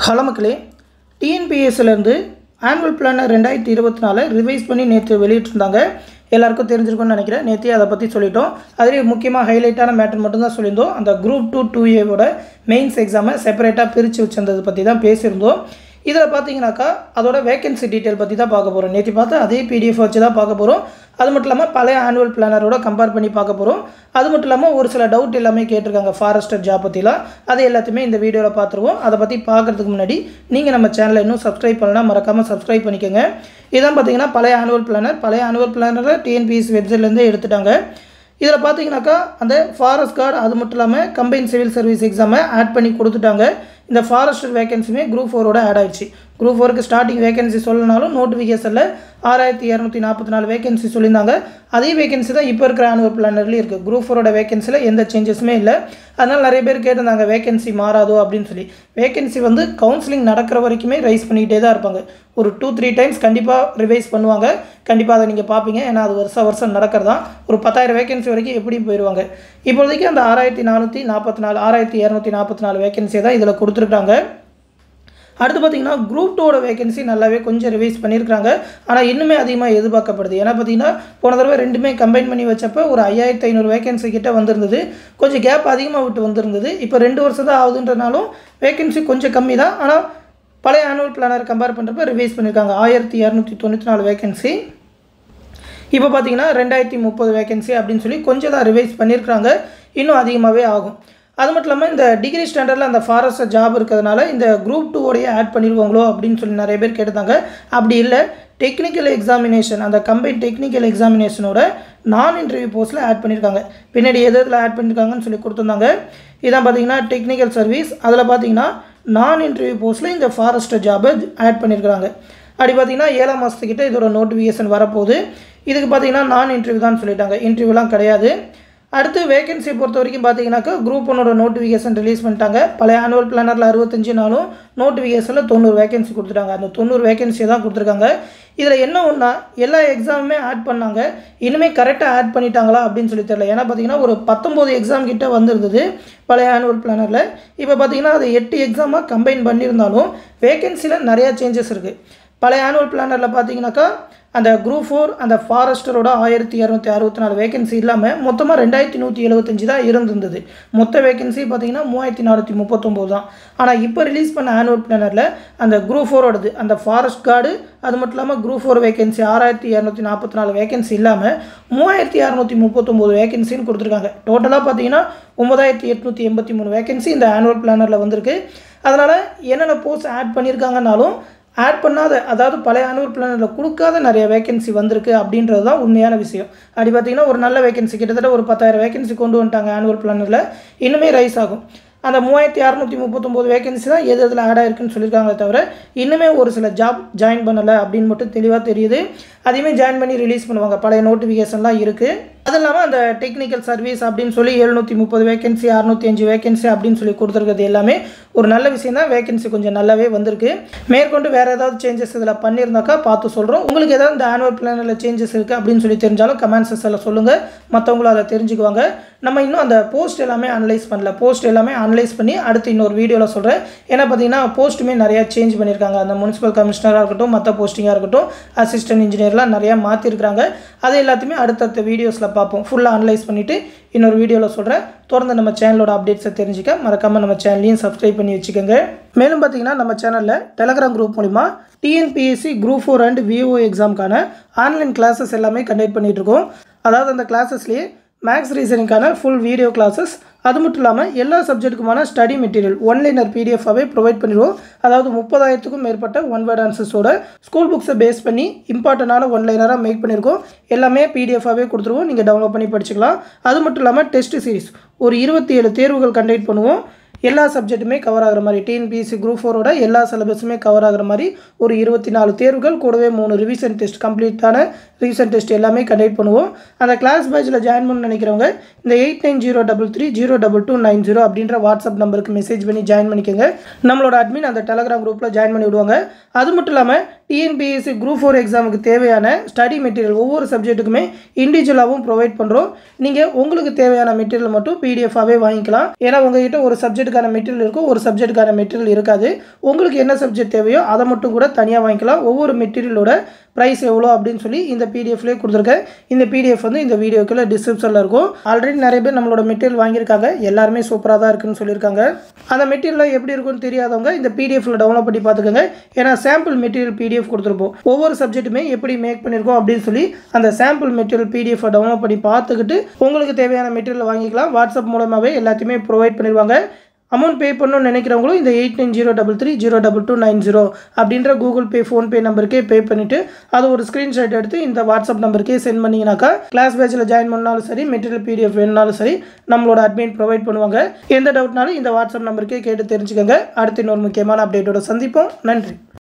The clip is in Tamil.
ஹலோ மக்களே டிஎன்பிஎஸ்சிலேருந்து ஆனுவல் பிளானர் ரெண்டாயிரத்தி இருபத்தி நாலு ரிவைஸ் பண்ணி நேற்று வெளியிட்டிருந்தாங்க எல்லாருக்கும் தெரிஞ்சிருக்கும்னு நினைக்கிறேன் நேற்றே அதை பற்றி சொல்லிட்டோம் அதிலே முக்கியமாக ஹைலைட்டான மேட்டர் மட்டும்தான் சொல்லியிருந்தோம் அந்த குரூப் டூ டூ ஏவோட மெயின்ஸ் எக்ஸாமை செப்பரேட்டாக பிரித்து வச்சிருந்தது பற்றி தான் பேசியிருந்தோம் இதில் பார்த்தீங்கன்னாக்கா அதோட வேகன்சி டீட்டெயில் பற்றி தான் பார்க்க போகிறோம் நேற்று பார்த்து அதே பிடிஎஃப் வச்சு தான் பார்க்க போகிறோம் அது மட்டும் இல்லாமல் பழைய ஆனுவல் பிளானரோட கம்பேர் பண்ணி பார்க்க போகிறோம் அது மட்டும் இல்லாமல் ஒரு சில டவுட் எல்லாமே கேட்டிருக்காங்க ஃபாரஸ்டர் ஜாப் பற்றிலாம் அது எல்லாத்தையுமே இந்த வீடியோவில் பார்த்துருவோம் அதை பற்றி பார்க்குறதுக்கு முன்னாடி நீங்கள் நம்ம சேனலை இன்னும் சப்ஸ்கிரைப் பண்ணலாம் மறக்காமல் சப்ஸ்கிரைப் பண்ணிக்கோங்க இதான் பார்த்தீங்கன்னா பழைய ஆனுவல் பிளானர் பழைய ஆனுவல் பிளானரை டிஎன்பிஎஸ் வெப்சைட்லேருந்தே எடுத்துட்டாங்க இதில் பார்த்தீங்கன்னாக்கா அந்த ஃபாரஸ்ட் கார்டு அது மட்டும் இல்லாமல் கம்பைன் சிவில் சர்வீஸ் எக்ஸாமை ஆட் பண்ணி கொடுத்துட்டாங்க இந்த ஃபாரஸ்டர் வேகன்சியுமே குரூப் ஃபோரோட ஆட் ஆயிடுச்சு குரூப் ஃபோருக்கு ஸ்டார்டிங் வேகன்சி சொல்லனாலும் நோட்டிஃபிகேஷனில் ஆறாயிரத்தி இரநூத்தி நாற்பத்தி நாலு வேகன்சி சொல்லியிருந்தாங்க அதே வேகன்சி தான் இப்போ இருக்கிற ஆனுவல் பிளானர்லேயும் இருக்குது குரூப் ஃபோரோட வேகன்சியில் எந்த சேஞ்சஸுமே இல்லை அதனால் நிறைய பேர் கேட்டிருந்தாங்க வேகன்சி மாறாதோ அப்படின்னு சொல்லி வேகன்சி வந்து கவுன்சிலிங் நடக்கிற வரைக்குமே ரைஸ் பண்ணிக்கிட்டே தான் இருப்பாங்க ஒரு டூ த்ரீ டைம்ஸ் கண்டிப்பாக ரிவைஸ் பண்ணுவாங்க கண்டிப்பாக அதை நீங்கள் பார்ப்பீங்க ஏன்னா அது வருஷம் வருஷம் நடக்கிறதா ஒரு பத்தாயிரம் வேகன்சி வரைக்கும் எப்படியும் போயிடுவாங்க இப்போதைக்கு அந்த ஆறாயிரத்தி நானூற்றி நாற்பத்தி நாலு ஆறாயிரத்தி இரநூத்தி நாற்பத்தி நாலு வேகன்சியை தான் இதில் கொடுத்துருக்காங்க அடுத்து பார்த்தீங்கன்னா குரூப் டூவோட வேகன்சி நல்லாவே கொஞ்சம் ரிவைஸ் பண்ணியிருக்காங்க ஆனால் இன்னுமே அதிகமாக எதிர்பார்க்கப்படுது ஏன்னா பார்த்தீங்கன்னா போன தடவை ரெண்டுமே கம்பைன் பண்ணி வச்சப்போ ஒரு ஐயாயிரத்து ஐநூறு வேகன்சி கிட்ட வந்திருந்தது கொஞ்சம் கேப் அதிகமாக விட்டு வந்திருந்தது இப்போ ரெண்டு வருஷம் தான் ஆகுதுன்றனாலும் வேகன்சி கொஞ்சம் கம்மி தான் ஆனால் பழைய ஆனுவல் பிளானர் கம்பேர் பண்ணுறப்ப ரிவைஸ் பண்ணியிருக்காங்க ஆயிரத்தி இரநூத்தி தொண்ணூற்றி நாலு வேகன்சி இப்போ பார்த்தீங்கன்னா ரெண்டாயிரத்தி முப்பது வேகன்சி அப்படின்னு சொல்லி கொஞ்சம் தான் ரிவைஸ் பண்ணியிருக்காங்க இன்னும் அதிகமாகவே ஆகும் அது மட்டும் இல்லாமல் இந்த டிகிரி ஸ்டாண்டர்டில் அந்த ஃபாரஸ்ட் ஜாப் இருக்கிறதுனால இந்த குரூப் டூவோடைய ஆட் பண்ணிடுவாங்களோ அப்படின்னு சொல்லி நிறைய பேர் கேட்டிருந்தாங்க அப்படி இல்லை டெக்னிக்கல் எக்ஸாமினேஷன் அந்த கம்பைன் டெக்னிக்கல் எக்ஸாமினேஷனோட நான் இன்டர்வியூ போஸ்ட்டில் ஆட் பண்ணியிருக்காங்க பின்னாடி எது எதில் ஆட் பண்ணியிருக்காங்கன்னு சொல்லி கொடுத்துருந்தாங்க இதான் பார்த்தீங்கன்னா டெக்னிக்கல் சர்வீஸ் அதில் பார்த்தீங்கன்னா நான் இன்டர்வியூ போஸ்ட்டில் இந்த ஃபாரஸ்ட் ஜாபை ஆட் பண்ணியிருக்காங்க அப்படி பார்த்தீங்கன்னா ஏழாம் மாதத்துக்கிட்ட இதோட நோட்டிஃபிகேஷன் வரப்போகுது இதுக்கு பார்த்தீங்கன்னா நான் இன்டர்வியூ தான் சொல்லிட்டாங்க இன்டர்வியூலாம் கிடையாது அடுத்து வேகன்சி பொறுத்த வரைக்கும் பார்த்தீங்கன்னாக்கா குரூப் ஒன்னோட நோட்டிஃபிகேஷன் ரிலீஸ் பண்ணிட்டாங்க பழைய ஆனுவல் பிளானரில் அறுபத்தஞ்சு நாளும் நோட்டிஃபிகேஷனில் தொண்ணூறு வேகன்சி கொடுத்துட்டாங்க அந்த தொண்ணூறு வேகன்சி தான் கொடுத்துருக்காங்க இதில் என்ன ஒன்றா எல்லா எக்ஸாமுமே ஆட் பண்ணாங்க இனிமேல் கரெக்டாக ஆட் பண்ணிட்டாங்களா அப்படின்னு சொல்லி தெரியல ஏன்னா பார்த்தீங்கன்னா ஒரு பத்தொம்போது எக்ஸாம் கிட்ட வந்திருந்தது பழைய ஆனுவல் பிளானரில் இப்போ பார்த்தீங்கன்னா அது எட்டு எக்ஸாமாக கம்பைன் பண்ணியிருந்தாலும் வேகன்சியில் நிறையா சேஞ்சஸ் இருக்குது பழைய ஆனுவல் பிளானரில் பார்த்தீங்கன்னாக்கா அந்த குரூப் ஃபோர் அந்த ஃபாரஸ்டரோட ஆயிரத்தி இரநூத்தி அறுபத்தி நாலு வேகன்சி இல்லாமல் மொத்தமாக ரெண்டாயிரத்தி நூற்றி எழுபத்தஞ்சு தான் இருந்திருந்தது மொத்த வேகன்சி பார்த்தீங்கன்னா மூவாயிரத்தி நானூற்றி முப்பத்தொம்போது தான் ஆனால் இப்போ ரிலீஸ் பண்ண ஆனுவல் பிளானரில் அந்த குரூப் ஃபோரோடது அந்த ஃபாரஸ்ட் கார்டு அது மட்டும் இல்லாமல் குரூப் ஃபோர் வேகன்சி ஆறாயிரத்தி இரநூத்தி நாற்பத்தி நாலு வேகன்சி இல்லாமல் மூவாயிரத்தி இரநூத்தி முப்பத்தொம்போது வேகன்சின்னு கொடுத்துருக்காங்க டோட்டலாக பார்த்தீங்கன்னா ஒன்பதாயிரத்தி எட்நூற்றி எண்பத்தி மூணு வேகன்சி இந்த ஆனுவல் பிளானரில் வந்திருக்கு அதனால் என்னென்ன போஸ்ட் ஆட் பண்ணியிருக்காங்கனாலும் ஆட் பண்ணாத அதாவது பழைய ஆனுவல் பிளானில் கொடுக்காத நிறைய வேகன்சி வந்திருக்கு அப்படின்றது தான் உண்மையான விஷயம் அப்படி பார்த்தீங்கன்னா ஒரு நல்ல வேகன்சி கிட்டத்தட்ட ஒரு பத்தாயிரம் வேகன்சி கொண்டு வந்துட்டாங்க ஆனுவல் பிளானில் இன்னுமே ரைஸ் ஆகும் அந்த மூவாயிரத்தி அறநூற்றி முப்பத்தொம்போது வேகன்சி தான் எது எதில் ஆட் ஆயிருக்குன்னு சொல்லியிருக்காங்களே தவிர இன்னுமே ஒரு சில ஜாப் ஜாயின் பண்ணலை அப்படின்னு மட்டும் தெளிவாக தெரியுது அதையுமே ஜாயின் பண்ணி ரிலீஸ் பண்ணுவாங்க பழைய நோட்டிஃபிகேஷன்லாம் இருக்குது அது இல்லாமல் அந்த டெக்னிக்கல் சர்வீஸ் அப்படின்னு சொல்லி எழுநூற்றி முப்பது வேகன்சி அறுநூற்றி அஞ்சு வேகன்சி அப்படின்னு சொல்லி கொடுத்துருக்கிறது எல்லாமே ஒரு நல்ல விஷயம் தான் வேகன்சி கொஞ்சம் நல்லாவே வந்திருக்கு மேற்கொண்டு வேறு ஏதாவது சேஞ்சஸ் இதில் பண்ணியிருந்தாக்கா பார்த்து சொல்கிறோம் உங்களுக்கு ஏதாவது இந்த ஆனுவல் பிளானில் சேஞ்சஸ் இருக்குது அப்படின்னு சொல்லி தெரிஞ்சாலும் கமெண்ட் செக்ஷனில் சொல்லுங்கள் மற்றவங்களும் அதை தெரிஞ்சுக்குவாங்க நம்ம இன்னும் அந்த போஸ்ட் எல்லாமே அனலைஸ் பண்ணல போஸ்ட் எல்லாமே அனலைஸ் பண்ணி அடுத்து இன்னொரு வீடியோவில் சொல்கிறேன் ஏன்னா பார்த்தீங்கன்னா போஸ்ட்டுமே நிறையா சேஞ்ச் பண்ணியிருக்காங்க அந்த முனிசிபல் கமிஷனராக இருக்கட்டும் மற்ற போஸ்டிங்காக இருக்கட்டும் அசிஸ்டன்ட் இன்ஜினியர்லாம் நிறையா மாற்றிருக்காங்க அது எல்லாத்தையுமே அடுத்தடுத்த வீடியோஸில் பார்ப்போம் ஃபுல்லாக அனலைஸ் பண்ணிவிட்டு இன்னொரு வீடியோவில் சொல்கிறேன் தொடர்ந்து நம்ம சேனலோட அப்டேட்ஸை தெரிஞ்சுக்க மறக்காமல் நம்ம சேனலையும் சப்ஸ்கிரைப் பண்ணி வச்சுக்கோங்க மேலும் பார்த்தீங்கன்னா நம்ம சேனலில் டெலகிராம் குரூப் மூலிமா TNPSC group four and VO எக்ஸாமுக்கான ஆன்லைன் கிளாஸஸ் எல்லாமே கண்டக்ட் பண்ணிகிட்ருக்கோம் அதாவது அந்த கிளாஸஸ்லேயே மேக்ஸ் ரீசனிங்கான ஃபுல் வீடியோ கிளாஸஸ் அது மட்டும் இல்லாமல் எல்லா சப்ஜெக்ட்டுக்குமான ஸ்டடி மெட்டீரியல் ஒன்லைனர் பிடிஎஃபாகவே ப்ரொவைட் பண்ணிடுவோம் அதாவது முப்பதாயிரத்துக்கும் மேற்பட்ட ஒன் வேர்ட் ஆன்சர்ஸோட ஸ்கூல் புக்ஸை பேஸ் பண்ணி இம்பார்ட்டண்டான ஒன்லைனராக மேக் பண்ணியிருக்கோம் எல்லாமே பிடிஎஃபாகவே கொடுத்துருவோம் நீங்கள் டவுன்லோட் பண்ணி படிச்சுக்கலாம் அது மட்டும் இல்லாமல் டெஸ்ட் சீரிஸ் ஒரு இருபத்தி ஏழு தேர்வுகள் கண்டக்ட் பண்ணுவோம் எல்லா சப்ஜெக்ட்டுமே கவர் ஆகிற மாதிரி டிஎன்பிஎஸ்சி குரூப் ஃபோரோட எல்லா சிலபஸுமே கவர் ஆகிற மாதிரி ஒரு இருபத்தி நாலு தேர்வுகள் கூடவே மூணு ரிவிஷன் டெஸ்ட் கம்ப்ளீட்டான ரிவிஷன் டெஸ்ட் எல்லாமே கண்டக்ட் பண்ணுவோம் அந்த கிளாஸ் பேட்சில் ஜாயின் பண்ண நினைக்கிறவங்க இந்த eight nine zero double three zero double two nine zero அப்படின்ற வாட்ஸ்அப் நம்பருக்கு மெசேஜ் பண்ணி ஜாயின் பண்ணிக்கோங்க நம்மளோட அட்மின் அந்த டெலகிராம் குரூப்பில் ஜாயின் பண்ணி விடுவாங்க அது மட்டும் இல்லாமல் டிஎன்பிஎஸ்சி குரூப் ஃபோர் எக்ஸாமுக்கு தேவையான ஸ்டடி மெட்டீரியல் ஒவ்வொரு சப்ஜெக்ட்டுக்குமே இண்டிவிஜுவலாகவும் ப்ரொவைட் பண்ணுறோம் நீங்கள் உங்களுக்கு தேவையான மெட்டீரியல் மட்டும் பிடிஎஃபாகவே வாங்கிக்கலாம் ஏன்னா உங்ககிட்ட ஒரு சப்ஜெக்ட்டுக்கான மெட்டீரியல் இருக்கும் ஒரு சப்ஜெக்ட்டுக்கான மெட்டீரியல் இருக்காது உங்களுக்கு என்ன சப்ஜெக்ட் தேவையோ அதை மட்டும் கூட தனியாக வாங்கிக்கலாம் ஒவ்வொரு மெட்டீரியலோட ப்ரைஸ் எவ்வளோ அப்படின்னு சொல்லி இந்த பிடிஎஃப்லேயே கொடுத்துருக்கேன் இந்த பிடிஎஃப் வந்து இந்த வீடியோக்குள்ள டிஸ்கிரிப்ஷனில் இருக்கும் ஆல்ரெடி நிறைய பேர் நம்மளோட மெட்டீரியல் வாங்கியிருக்காங்க எல்லாருமே சூப்பராக தான் இருக்குன்னு சொல்லியிருக்காங்க அந்த மெட்டீரியல் எப்படி இருக்குன்னு தெரியாதவங்க இந்த பிடிஎஃப்ல டவுன்லோட் பண்ணி பார்த்துக்கோங்க ஏன்னா சாம்பிள் மெட்டீரியல் பிடிஎஃப் கொடுத்துருப்போம் ஒவ்வொரு சப்ஜெக்ட்டுமே எப்படி மேக் பண்ணியிருக்கோம் அப்படின்னு சொல்லி அந்த சாம்பிள் மெட்டீரியல் பிடிஎஃப் டவுன்லோட் பண்ணி பார்த்துக்கிட்டு உங்களுக்கு தேவையான மெட்டீரியல் வாங்கிக்கலாம் வாட்ஸ்அப் மூலமாகவே எல்லாத்தையுமே ப்ரொவைட் பண்ணிடுவாங்க அமௌண்ட் பே பண்ணணும்னு நினைக்கிறவங்களும் இந்த eight nine zero double three zero double two nine zero அப்படின்ற கூகுள் பே ஃபோன்பே நம்பருக்கே பே பண்ணிவிட்டு அது ஒரு ஸ்க்ரீன்ஷாட் எடுத்து இந்த வாட்ஸ்அப் நம்பருக்கே சென்ட் பண்ணிங்கனாக்கா கிளாஸ் பேட்சில் ஜாயின் பண்ணாலும் சரி மெட்டீரியல் பிடிஎஃப் வேணுனாலும் சரி நம்மளோட அட்மின் ப்ரொவைட் பண்ணுவாங்க எந்த டவுட்னாலும் இந்த வாட்ஸ்அப் நம்பருக்கே கேட்டு தெரிஞ்சுக்கோங்க அடுத்து இன்னொரு முக்கியமான அப்டேட்டோட சந்திப்போம் நன்றி